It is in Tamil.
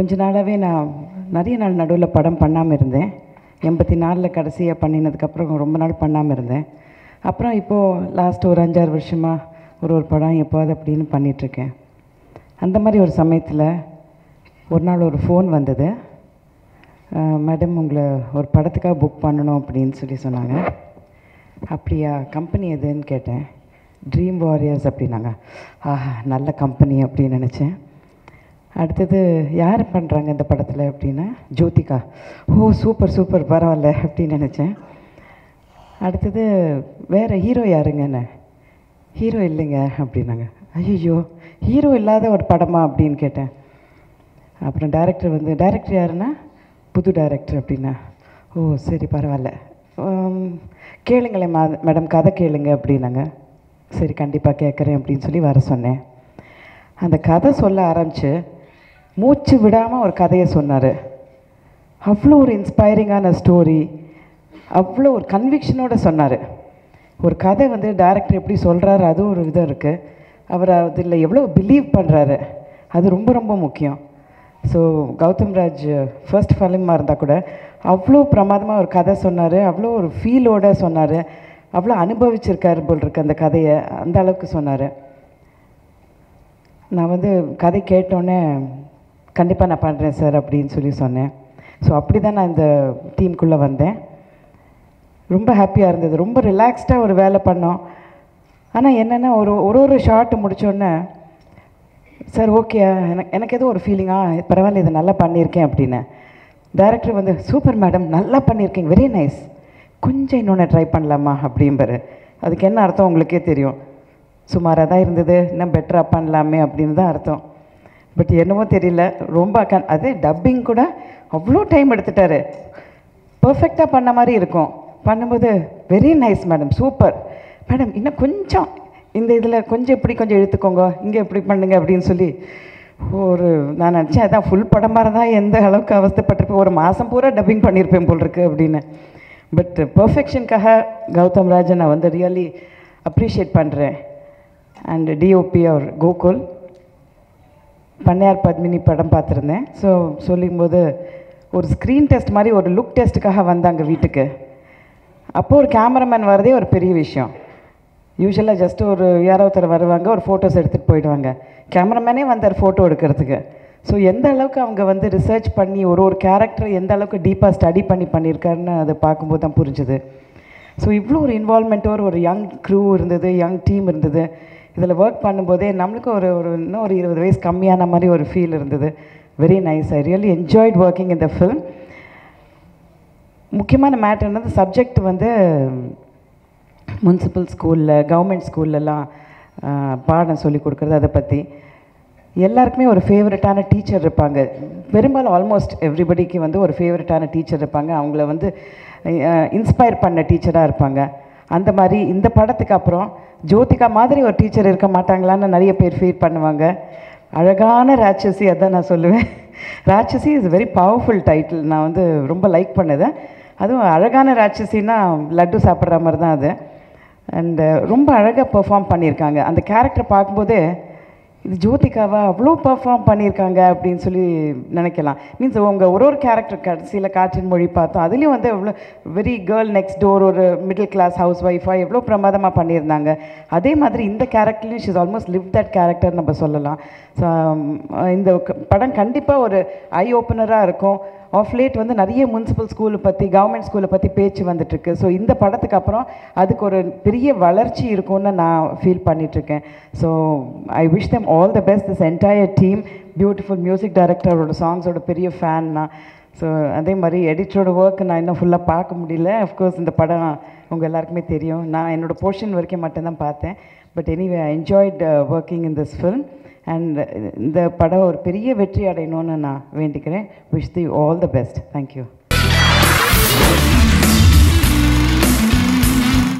கொஞ்ச நாளாகவே நான் நிறைய நாள் நடுவில் படம் பண்ணாமல் இருந்தேன் எண்பத்தி நாலில் கடைசியாக பண்ணினதுக்கப்புறம் ரொம்ப நாள் பண்ணாமல் இருந்தேன் அப்புறம் இப்போது லாஸ்ட் ஒரு அஞ்சாறு வருஷமாக ஒரு ஒரு படம் எப்போது அப்படின்னு பண்ணிகிட்ருக்கேன் அந்த மாதிரி ஒரு சமயத்தில் ஒரு நாள் ஒரு ஃபோன் வந்தது மேடம் உங்களை ஒரு படத்துக்காக புக் பண்ணணும் அப்படின்னு சொல்லி சொன்னாங்க அப்படியா கம்பெனி எதுன்னு கேட்டேன் ட்ரீம் வாரியர்ஸ் அப்படின்னாங்க ஆஹா நல்ல கம்பெனி அப்படின்னு நினச்சேன் அடுத்தது யார் பண்ணுறாங்க இந்த படத்தில் அப்படின்னா ஜோதிகா ஓ சூப்பர் சூப்பர் பரவாயில்ல அப்படின்னு நினச்சேன் அடுத்தது வேறு ஹீரோ யாருங்கண்ணே ஹீரோ இல்லைங்க அப்படின்னாங்க ஐயோ ஹீரோ இல்லாத ஒரு படமா அப்படின்னு கேட்டேன் அப்புறம் டைரக்டர் வந்து டைரக்டர் யாருன்னா புது டைரக்டர் அப்படின்னா ஓ சரி பரவாயில்ல உம், கேளுங்களேன் மா மேடம் கதை கேளுங்க அப்படின்னாங்க சரி கண்டிப்பாக கேட்குறேன் அப்படின்னு சொல்லி வர சொன்னேன் அந்த கதை சொல்ல ஆரம்பித்து மூச்சு விடாமல் ஒரு கதையை சொன்னார் அவ்வளோ ஒரு இன்ஸ்பைரிங்கான ஸ்டோரி அவ்வளோ ஒரு கன்விக்ஷனோட சொன்னார் ஒரு கதை வந்து டைரக்டர் எப்படி சொல்கிறாரு அது ஒரு விதம் இருக்குது அவர் அதில் எவ்வளோ பிலீவ் பண்ணுறாரு அது ரொம்ப ரொம்ப முக்கியம் ஸோ கௌதம் ராஜ் ஃபர்ஸ்ட் ஃபிலிமாக இருந்தால் கூட அவ்வளோ பிரமாதமாக ஒரு கதை சொன்னார் அவ்வளோ ஒரு ஃபீலோட சொன்னார் அவ்வளோ அனுபவிச்சிருக்காரு போல் இருக்கு அந்த கதையை அந்த அளவுக்கு சொன்னார் நான் வந்து கதை கேட்டோன்னே கண்டிப்பாக நான் பண்ணுறேன் சார் அப்படின்னு சொல்லி சொன்னேன் ஸோ அப்படி தான் நான் இந்த டீமுக்குள்ளே வந்தேன் ரொம்ப ஹாப்பியாக இருந்தது ரொம்ப ரிலாக்ஸ்டாக ஒரு வேலை பண்ணோம் ஆனால் என்னென்னா ஒரு ஒரு ஒரு ஷார்ட் முடித்தோடனே சார் ஓகே எனக்கு எனக்கு ஏதோ ஒரு ஃபீலிங்கா பரவாயில்ல இது நல்லா பண்ணியிருக்கேன் அப்படின்னு டைரக்டர் வந்து சூப்பர் மேடம் நல்லா பண்ணியிருக்கீங்க வெரி நைஸ் கொஞ்சம் இன்னொன்று ட்ரை பண்ணலாமா அப்படிம்பாரு அதுக்கு என்ன அர்த்தம் உங்களுக்கே தெரியும் சுமாராக தான் இருந்தது இன்னும் பெட்டராக பண்ணலாமே அப்படின்னு தான் அர்த்தம் பட் என்னமோ தெரியல ரொம்ப கன் அதே டப்பிங் கூட அவ்வளோ டைம் எடுத்துட்டாரு பர்ஃபெக்டாக பண்ண மாதிரி இருக்கும் பண்ணும்போது very nice madam super madam இன்னும் கொஞ்சம் இந்த இதில் கொஞ்சம் இப்படி கொஞ்சம் இழுத்துக்கோங்க இங்கே இப்படி பண்ணுங்க அப்படின்னு சொல்லி ஒரு நான் நினச்சேன் அதான் ஃபுல் படமாக இருந்தால் எந்த அளவுக்கு அவஸ்தைப்பட்டிருப்பேன் ஒரு மாதம் பூரா டப்பிங் பண்ணியிருப்பேன் போல் இருக்கு அப்படின்னு பட் பர்ஃபெக்ஷனுக்காக கௌதம் ராஜன் நான் வந்து ரியலி அப்ரிஷியேட் பண்ணுறேன் அண்ட் டிஓபி அவர் கோகுல் பண்ணையார் பத்மினி படம் பார்த்துருந்தேன் ஸோ சொல்லும்போது ஒரு ஸ்க்ரீன் டெஸ்ட் மாதிரி ஒரு லுக் டெஸ்ட்டுக்காக வந்தாங்க வீட்டுக்கு அப்போது ஒரு கேமராமேன் வரதே ஒரு பெரிய விஷயம் யூஸ்வலாக ஜஸ்ட் ஒரு யாரோ ஒருத்தர் வருவாங்க ஒரு ஃபோட்டோஸ் எடுத்துகிட்டு போயிடுவாங்க கேமராமேனே வந்தார் ஃபோட்டோ எடுக்கிறதுக்கு ஸோ எந்த அளவுக்கு அவங்க வந்து ரிசர்ச் பண்ணி ஒரு ஒரு கேரக்டர் எந்த அளவுக்கு டீப்பாக ஸ்டடி பண்ணி பண்ணியிருக்காருன்னு அதை பார்க்கும்போது தான் புரிஞ்சுது ஸோ இவ்வளோ ஒரு இன்வால்மெண்ட்டோட ஒரு யங் க்ரூ இருந்தது யங் டீம் இருந்தது இதில் ஒர்க் பண்ணும்போதே நம்மளுக்கு ஒரு ஒரு இன்னும் ஒரு இருபது வயசு கம்மியான மாதிரி ஒரு ஃபீல் இருந்தது very nice I really enjoyed working இந்த ஃபில்ம் முக்கியமான மேட்டர் என்னது சப்ஜெக்ட் வந்து முனிசிபல் ஸ்கூலில் கவர்மெண்ட் ஸ்கூல்லலாம் பாடம் சொல்லி கொடுக்குறது அதை பற்றி எல்லாருக்குமே ஒரு ஃபேவரட்டான டீச்சர் இருப்பாங்க பெரும்பாலும் ஆல்மோஸ்ட் எவ்ரிபடிக்கு வந்து ஒரு ஃபேவரட்டான டீச்சர் இருப்பாங்க அவங்கள வந்து இன்ஸ்பயர் பண்ண டீச்சராக இருப்பாங்க அந்த மாதிரி இந்த படத்துக்கு அப்புறம் ஜோதிகா மாதிரி ஒரு டீச்சர் இருக்க மாட்டாங்களான்னு நிறைய பேர் ஃபீல் பண்ணுவாங்க அழகான ராட்சசி அதான் நான் சொல்லுவேன் Raatchasi is very powerful title நான் வந்து ரொம்ப லைக் பண்ணதேன் அதுவும் அழகான ராட்சசின்னா லட்டு சாப்பிட்ற மாதிரி தான் அது அண்டு ரொம்ப அழகாக பெர்ஃபார்ம் பண்ணியிருக்காங்க அந்த கேரக்டர் பார்க்கும்போதே இது ஜோதிகாவா அவ்வளோ பெர்ஃபார்ம் பண்ணியிருக்காங்க அப்படின்னு சொல்லி நினைக்கலாம் மீன்ஸ் உங்கள் ஒரு ஒரு கேரக்டர் கடைசியில் காற்றின் மொழி பார்த்தோம் அதுலேயும் வந்து எவ்வளோ வெரி கேர்ள் நெக்ஸ்ட் டோர் ஒரு மிடில் கிளாஸ் ஹவுஸ் ஒய்ஃபாக எவ்வளோ பிரமாதமாக பண்ணியிருந்தாங்க அதே மாதிரி இந்த கேரக்டர்லையும் she's almost live that character நம்ம சொல்லலாம் ஸோ இந்த க- படம் கண்டிப்பாக ஒரு ஐ ஓப்பனராக இருக்கும் ஆஃப் லேட் வந்து நிறைய முனிசிபல் ஸ்கூலை பற்றி கவர்மெண்ட் ஸ்கூலை பற்றி பேச்சு வந்துட்டுருக்கு ஸோ இந்த படத்துக்கு அப்புறம் அதுக்கு ஒரு பெரிய வளர்ச்சி இருக்கும்னு நான் ஃபீல் பண்ணிகிட்ருக்கேன் so I wish them all the best this entire team beautiful music டைரக்டரோட சாங்ஸோட பெரிய ஃபேன் நான் ஸோ அதே மாதிரி எடிட்டரோட ஒர்க் நான் இன்னும் ஃபுல்லாக பார்க்க முடியல அஃப்கோர்ஸ் இந்த படம் உங்கள் எல்லாருக்குமே தெரியும் நான் என்னோட போர்ஷன் வரைக்கும் மட்டும்தான் பார்த்தேன் but anyway I enjoyed working in this film and இந்த படம் ஒரு பெரிய வெற்றி அடையணும்னு நான் வேண்டிக்கிறேன் wish the all the best thank you